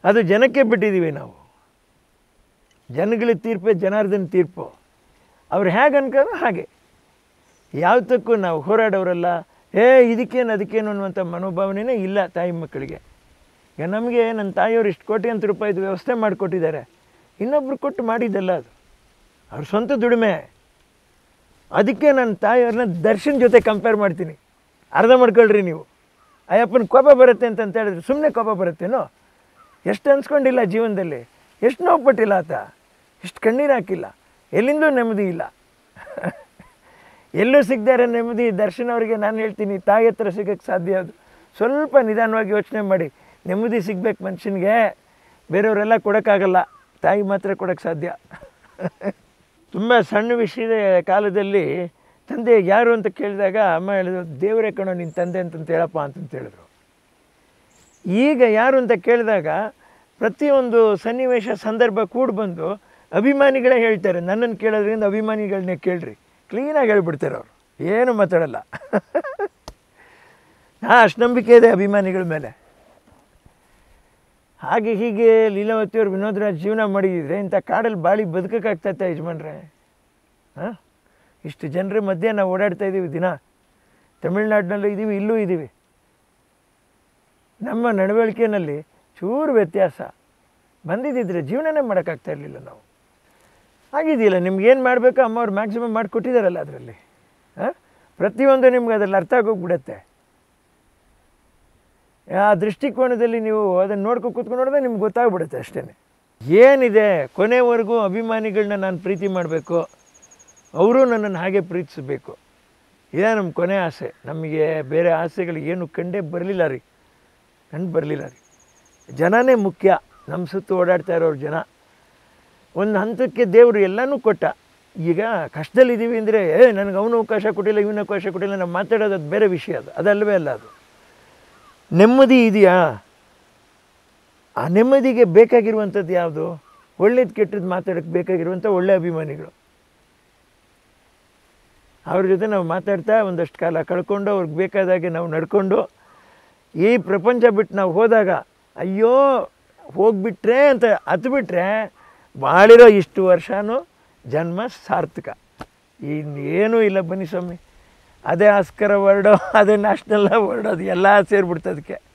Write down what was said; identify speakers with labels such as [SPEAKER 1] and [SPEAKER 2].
[SPEAKER 1] ಅದು ಜನಕ್ಕೆ ಬಿಟ್ಟಿದ್ದೀವಿ ನಾವು ಜನಗಳ ತೀರ್ಪೇ ಜನಾರ್ದನ ತೀರ್ಪು ಅವ್ರು ಹೇಗೆ ಅನ್ಕೋದು ಹಾಗೆ ಯಾವತ್ತಕ್ಕೂ ನಾವು ಹೋರಾಡೋರಲ್ಲ ಏ ಇದಕ್ಕೇನು ಅದಕ್ಕೇನು ಅನ್ನುವಂಥ ಮನೋಭಾವನೆನೇ ಇಲ್ಲ ತಾಯಿ ಮಕ್ಕಳಿಗೆ ಈಗ ನಮಗೆ ನನ್ನ ತಾಯಿಯವರು ಇಷ್ಟು ಕೋಟ್ಯಂತ ರೂಪಾಯಿದು ವ್ಯವಸ್ಥೆ ಮಾಡಿಕೊಟ್ಟಿದ್ದಾರೆ ಇನ್ನೊಬ್ರು ಕೊಟ್ಟು ಮಾಡಿದ್ದಲ್ಲ ಅದು ಅವ್ರ ಸ್ವಂತ ದುಡಿಮೆ ಅದಕ್ಕೆ ನನ್ನ ತಾಯಿಯವ್ರನ್ನ ದರ್ಶನ್ ಜೊತೆ ಕಂಪೇರ್ ಮಾಡ್ತೀನಿ ಅರ್ಧ ಮಾಡ್ಕೊಳ್ರಿ ನೀವು ಅಯ್ಯಪ್ಪನ ಕೋಪ ಬರುತ್ತೆ ಅಂತ ಹೇಳಿದ್ರೆ ಸುಮ್ಮನೆ ಕೋಪ ಬರುತ್ತೇನೋ ಎಷ್ಟು ಅನ್ಸ್ಕೊಂಡಿಲ್ಲ ಜೀವನದಲ್ಲಿ ಎಷ್ಟು ನೋವು ಪಟ್ಟಿಲ್ಲ ಆತ ಎಷ್ಟು ಕಣ್ಣೀರು ಹಾಕಿಲ್ಲ ಎಲ್ಲಿಂದೂ ನೆಮ್ಮದಿ ಇಲ್ಲ ಎಲ್ಲೂ ಸಿಗದಾರೆ ನೆಮ್ಮದಿ ದರ್ಶನ ಅವರಿಗೆ ನಾನು ಹೇಳ್ತೀನಿ ತಾಯಿ ಹತ್ರ ಸಿಗೋಕ್ಕೆ ಸಾಧ್ಯ ಅದು ಸ್ವಲ್ಪ ನಿಧಾನವಾಗಿ ಯೋಚನೆ ಮಾಡಿ ನೆಮ್ಮದಿ ಸಿಗ್ಬೇಕು ಮನುಷ್ಯನಿಗೆ ಬೇರೆಯವರೆಲ್ಲ ಕೊಡೋಕ್ಕಾಗಲ್ಲ ತಾಯಿ ಮಾತ್ರ ಕೊಡೋಕ್ಕೆ ಸಾಧ್ಯ ತುಂಬ ಸಣ್ಣ ವಿಷಯದ ಕಾಲದಲ್ಲಿ ತಂದೆ ಯಾರು ಅಂತ ಕೇಳಿದಾಗ ಅಮ್ಮ ಹೇಳಿದ್ರು ದೇವರೇ ಕಣೋ ನಿನ್ನ ತಂದೆ ಅಂತಂತ ಹೇಳಪ್ಪ ಅಂತಂತ ಹೇಳಿದ್ರು ಈಗ ಯಾರು ಅಂತ ಕೇಳಿದಾಗ ಪ್ರತಿಯೊಂದು ಸನ್ನಿವೇಶ ಸಂದರ್ಭ ಕೂಡ ಬಂದು ಅಭಿಮಾನಿಗಳೇ ಹೇಳ್ತಾರೆ ನನ್ನನ್ನು ಕೇಳೋದ್ರಿಂದ ಅಭಿಮಾನಿಗಳನ್ನೇ ಕೇಳ್ರಿ ಕ್ಲೀನಾಗಿ ಹೇಳ್ಬಿಡ್ತಾರೆ ಅವರು ಏನು ಮಾತಾಡಲ್ಲ ಹಾಂ ಅಷ್ಟು ನಂಬಿಕೆ ಇದೆ ಅಭಿಮಾನಿಗಳ ಮೇಲೆ ಹಾಗೆ ಹೀಗೆ ಲೀಲಾವತಿಯವರು ವಿನೋದರಾಜ್ ಜೀವನ ಮಾಡಿದ್ರೆ ಇಂಥ ಕಾಡಲ್ಲಿ ಬಾಳಿ ಬದುಕೋಕ್ಕಾಗ್ತೈತೆ ಯಜಮಾನ್ರೆ ಹಾಂ ಇಷ್ಟು ಜನರ ಮಧ್ಯೆ ನಾವು ಓಡಾಡ್ತಾ ಇದ್ದೀವಿ ದಿನ ತಮಿಳ್ನಾಡಿನಲ್ಲೂ ಇದ್ದೀವಿ ಇಲ್ಲೂ ಇದ್ದೀವಿ ನಮ್ಮ ನಡವಳಿಕೆಯಲ್ಲಿ ಚೂರು ವ್ಯತ್ಯಾಸ ಬಂದಿದ್ದಿದ್ರೆ ಜೀವನನೇ ಮಾಡೋಕ್ಕಾಗ್ತಾ ಇರಲಿಲ್ಲ ನಾವು ಆಗಿದೆಯಲ್ಲ ನಿಮ್ಗೆ ಏನು ಮಾಡಬೇಕು ಅಮ್ಮ ಅವ್ರು ಮ್ಯಾಕ್ಸಿಮಮ್ ಮಾಡಿಕೊಟ್ಟಿದ್ದಾರಲ್ಲ ಅದರಲ್ಲಿ ಹಾಂ ಪ್ರತಿಯೊಂದು ನಿಮ್ಗೆ ಅದರಲ್ಲಿ ಅರ್ಥ ಆಗೋಗ್ಬಿಡತ್ತೆ ಆ ದೃಷ್ಟಿಕೋನದಲ್ಲಿ ನೀವು ಅದನ್ನು ನೋಡ್ಕೊ ಕೂತ್ಕೊಂಡು ನೋಡಿದ್ರೆ ನಿಮ್ಗೆ ಗೊತ್ತಾಗ್ಬಿಡುತ್ತೆ ಅಷ್ಟೇ ಏನಿದೆ ಕೊನೆವರೆಗೂ ಅಭಿಮಾನಿಗಳನ್ನ ನಾನು ಪ್ರೀತಿ ಮಾಡಬೇಕು ಅವರು ನನ್ನನ್ನು ಹಾಗೆ ಪ್ರೀತಿಸಬೇಕು ಇದೇ ನಮ್ಮ ಕೊನೆ ಆಸೆ ನಮಗೆ ಬೇರೆ ಆಸೆಗಳು ಏನು ಕಂಡೇ ಬರಲಿಲ್ಲ ರೀ ಕಂಡು ಬರಲಿಲ್ಲ ರೀ ಜನನೇ ಮುಖ್ಯ ನಮ್ಮ ಸುತ್ತ ಓಡಾಡ್ತಾ ಇರೋರು ಜನ ಒಂದು ಹಂತಕ್ಕೆ ದೇವರು ಎಲ್ಲನೂ ಕೊಟ್ಟ ಈಗ ಕಷ್ಟದಲ್ಲಿದ್ದೀವಿ ಅಂದರೆ ಏ ನನಗೆ ಅವನು ಅವಕಾಶ ಕೊಟ್ಟಿಲ್ಲ ಇವನು ಅವಕಾಶ ಕೊಟ್ಟಿಲ್ಲ ನಾವು ಮಾತಾಡೋದು ಅದು ಬೇರೆ ವಿಷಯ ಅದು ಅದಲ್ವೇ ಅಲ್ಲ ಅದು ನೆಮ್ಮದಿ ಇದೆಯಾ ಆ ನೆಮ್ಮದಿಗೆ ಬೇಕಾಗಿರುವಂಥದ್ದು ಯಾವುದು ಒಳ್ಳೇದು ಕೆಟ್ಟದ್ದು ಮಾತಾಡೋಕ್ಕೆ ಬೇಕಾಗಿರುವಂಥ ಒಳ್ಳೆ ಅಭಿಮಾನಿಗಳು ಅವ್ರ ಜೊತೆ ನಾವು ಮಾತಾಡ್ತಾ ಒಂದಷ್ಟು ಕಾಲ ಕಳ್ಕೊಂಡು ಅವ್ರಿಗೆ ಬೇಕಾದಾಗೆ ನಾವು ನಡ್ಕೊಂಡು ಈ ಪ್ರಪಂಚ ಬಿಟ್ಟು ನಾವು ಹೋದಾಗ ಅಯ್ಯೋ ಹೋಗ್ಬಿಟ್ರೆ ಅಂತ ಹತ್ಬಿಟ್ರೆ ಬಾಳಿರೋ ಇಷ್ಟು ವರ್ಷನೂ ಜನ್ಮ ಸಾರ್ಥಕ ಇನ್ನೇನೂ ಇಲ್ಲ ಬನ್ನಿ ಸ್ವಾಮಿ ಅದೇ ಆಸ್ಕರ ವರ್ಡು ಅದೇ ನ್ಯಾಷನಲ್ ಅವಾರ್ಡ್ ಅದು ಎಲ್ಲ ಸೇರಿಬಿಡ್ತು ಅದಕ್ಕೆ